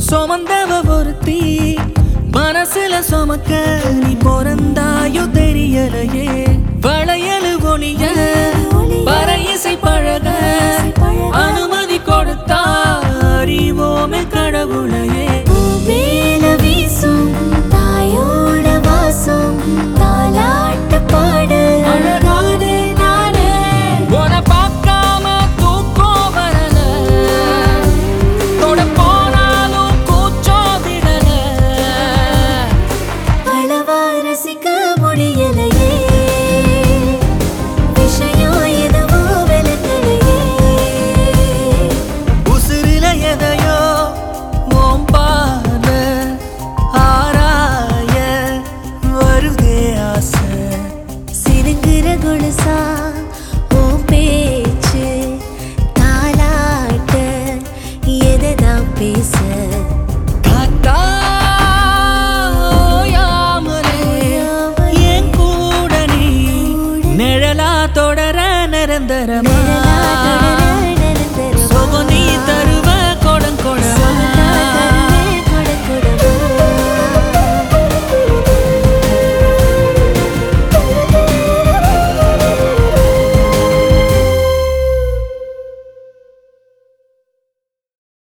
சுமந்தவ ஒருத்தி மனசுல சுமக்க நீ பிறந்தாயோ தெரியலையே வளையலு ஒளிய பற இசை பழக அனுமதி கொடுத்தா அறிவோமே கடவுளையே மேல வீசும் தாயோட வாசம் தாலாட்டு பாடு அழகானே நானே உன்னை பார்க்காம தூக்கம் வரல தொட போனாலும் கூச்சம் விடல அளவா ரசிக்க முடியலையே விஷயம் எதுவோ விளக்கலையே உசுரில எதையோ ஓம்பாத ஆராய வருதே ஆசை சிறுங்குற குணசா ஓ பேச்சு தாலாட்ட எதைதான் பேச